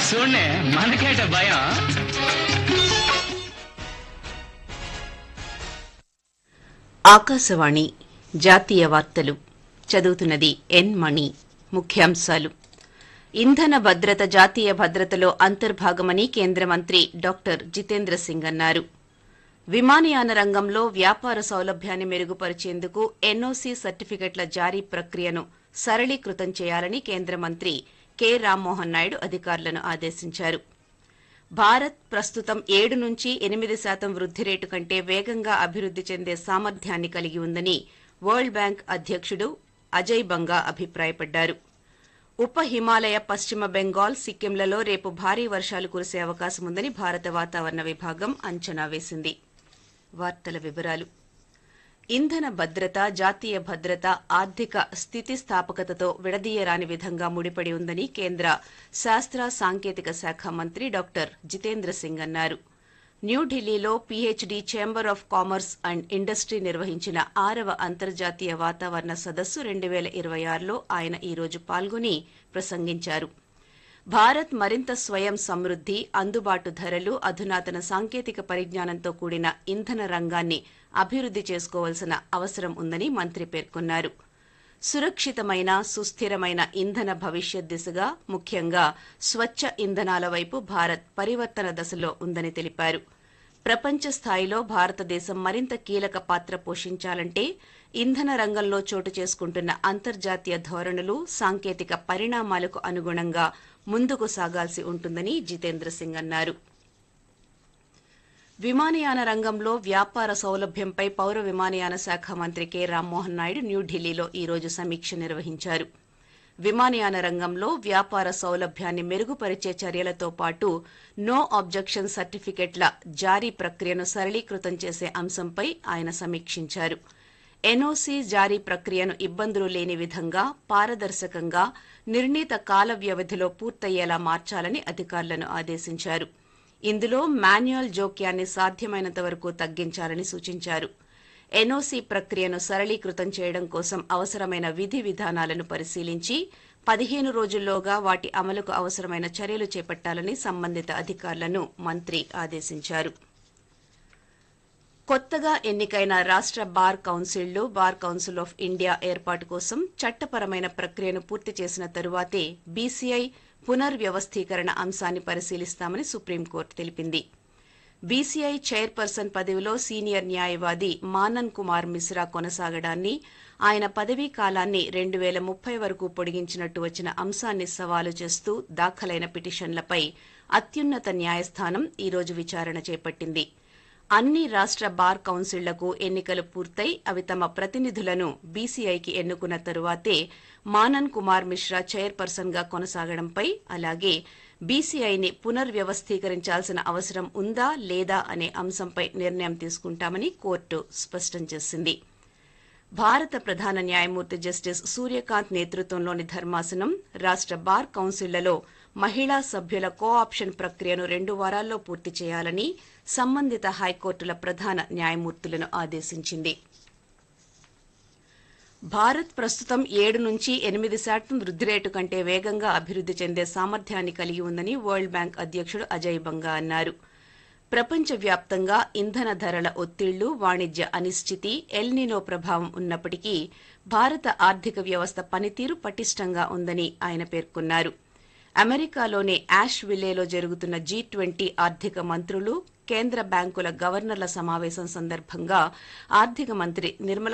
చూడనే మనకేట భయం ఆకాశవాణి జాతీయ వార్తలు చదువుతున్నది ఎన్ మణి ముఖ్యాంశాలు ఇంధన భద్రత జాతీయ భద్రతలో అంతర్భాగమని కేంద్ర మంత్రి డాక్టర్ జితేంద్ర సింగ్ అన్నారు విమానయాన రంగంలో వ్యాపార సౌలభ్యాన్ని మెరుగుపరిచేందుకు ఎన్ఓసీ సర్టిఫికెట్ల జారీ ప్రక్రియను సరళీకృతం చేయాలని కేంద్ర మంత్రి కె రామ్మోహన్ నాయుడు అధికారులను ఆదేశించారు భారత్ ప్రస్తుతం ఏడు నుంచి ఎనిమిది శాతం వృద్ది రేటు కంటే వేగంగా అభివృద్ది చెందే సామర్థ్యాన్ని కలిగి ఉందని వరల్డ్ బ్యాంక్ అధ్యక్షుడు అజయ్ బంగా అభిప్రాయపడ్డారు ఉప హిమాలయ పశ్చిమ బెంగాల్ సిక్కింలలో రేపు భారీ వర్షాలు కురిసే అవకాశం ఉందని భారత వాతావరణ విభాగం అంచనా వేసింది వార్తల వివరాలు ఇంధన భద్రత జాతీయ భద్రత ఆర్థిక స్థితిస్థాపకతతో విడదీయరాని విధంగా ముడిపడి ఉందని కేంద్ర శాస్త్ర సాంకేతిక శాఖ మంత్రి డాక్టర్ జితేంద్ర సింగ్ అన్నారు న్యూఢిల్లీలో PHD chamber of commerce and industry నిర్వహించిన ఆరవ అంతర్జాతీయ వాతావరణ సదస్సు రెండు వేల ఇరవై ఆరులో ఆయన ఈ రోజు పాల్గొని ప్రసంగించారు భారత్ మరింత స్వయం సమృద్ది అందుబాటు ధరలు అధునాతన సాంకేతిక పరిజ్ఞానంతో కూడిన ఇంధన రంగాన్ని అభివృద్ది చేసుకోవాల్సిన అవసరం ఉందని మంత్రి పేర్కొన్నారు సురక్షితమైన సుస్థిరమైన ఇంధన భవిష్యత్ దిశగా ముఖ్యంగా స్వచ్ఛ ఇంధనాల వైపు భారత్ పరివర్తన దశలో ఉందని తెలిపారు ప్రపంచ స్థాయిలో భారతదేశం మరింత కీలక పాత్ర పోషించాలంటే ఇంధన రంగంలో చోటు చేసుకుంటున్న అంతర్జాతీయ ధోరణులు సాంకేతిక పరిణామాలకు అనుగుణంగా ముందుకు సాగాల్సి ఉంటుందని జితేంద్ర సింగ్ అన్నారు విమానయాన రంగంలో వ్యాపార సౌలభ్యంపై పౌర విమానయాన శాఖ మంత్రి కె రామ్మోహన్ నాయుడు న్యూఢిల్లీలో ఈ రోజు సమీక్ష నిర్వహించారు విమానయాన రంగంలో వ్యాపార సౌలభ్యాన్ని మెరుగుపరిచే చర్యలతో పాటు నో ఆబ్జెక్షన్ సర్టిఫికెట్ల జారీ ప్రక్రియను సరళీకృతం చేసే అంశంపై ఆయన సమీక్షించారు ఎన్ఓసీ జారీ ప్రక్రియను ఇబ్బందులు లేని విధంగా పారదర్శకంగా నిర్ణీత కాల వ్యవధిలో పూర్తయ్యేలా మార్చాలని అధికారులను ఆదేశించారు ఇందులో మాన్యువల్ జోక్యాన్ని సాధ్యమైనంత వరకు తగ్గించాలని సూచించారు ఎన్ఓసీ ప్రక్రియను సరళీకృతం చేయడం కోసం అవసరమైన విధి విధానాలను పరిశీలించి పదిహేను రోజుల్లోగా వాటి అమలుకు అవసరమైన చర్యలు చేపట్టాలని సంబంధిత అధికారులను మంత్రి ఆదేశించారు కొత్తగా ఎన్నికైన రాష్ట బార్ కౌన్సిళ్లు బార్ కౌన్సిల్ ఆఫ్ ఇండియా ఏర్పాటు కోసం చట్టపరమైన ప్రక్రియను పూర్తి చేసిన తరువాతే బీసీఐ పునర్వ్యవస్థీకరణ అంశాన్ని పరిశీలిస్తామని సుప్రీంకోర్టు తెలిపింది బీసీఐ చైర్పర్సన్ పదవిలో సీనియర్ న్యాయవాది మానన్ కుమార్ మిశ్రా కొనసాగడాన్ని ఆయన పదవీ కాలాన్ని రెండు వేల ముప్పై వరకు పొడిగించినట్టు వచ్చిన అంశాన్ని సవాలు చేస్తూ దాఖలైన పిటిషన్లపై అత్యున్నత న్యాయస్థానం ఈ రోజు విచారణ చేపట్టింది అన్ని రాష్ట బార్ కౌన్సిళ్లకు ఎన్నికలు పూర్తయి అవి తమ ప్రతినిధులను బీసీఐకి ఎన్నుకున్న తరువాతే మానన్ కుమార్ మిశ్రా చైర్పర్సన్ గా కొనసాగడంపై అలాగే బీసీఐని పునర్వ్యవస్థీకరించాల్సిన అవసరం ఉందా లేదా అనే అంశంపై నిర్ణయం తీసుకుంటామని కోర్టు స్పష్టం చేసింది భారత ప్రధాన న్యాయమూర్తి జస్టిస్ సూర్యకాంత్ నేతృత్వంలోని ధర్మాసనం రాష్ట బార్ కౌన్సిళ్లలో మహిళా సభ్యుల కో ఆప్షన్ ప్రక్రియను రెండు వారాల్లో పూర్తి చేయాలని సంబంధిత హైకోర్టుల ప్రధాన న్యాయమూర్తులను ఆదేశించింది భారత్ ప్రస్తుతం ఏడు నుంచి ఎనిమిది శాతం వృద్ది రేటు కంటే వేగంగా అభివృద్ది చెందే సామర్థ్యాన్ని కలిగి ఉందని వరల్డ్ బ్యాంక్ అధ్యక్షుడు అజయ్ బంగా అన్నారు ప్రపంచవ్యాప్తంగా ఇంధన ధరల ఒత్తిళ్లు వాణిజ్య అనిశ్చితి ఎల్నినో ప్రభావం ఉన్నప్పటికీ భారత ఆర్థిక వ్యవస్థ పనితీరు పటిష్టంగా ఉందని ఆయన పేర్కొన్నారు అమెరికాలోని యాష్ విల్లేలో జరుగుతున్న జీ ట్వంటీ ఆర్థిక మంత్రులు కేంద్ర బ్యాంకుల గవర్నర్ల సమావేశం సందర్భంగా ఆర్థిక మంత్రి నిర్మలా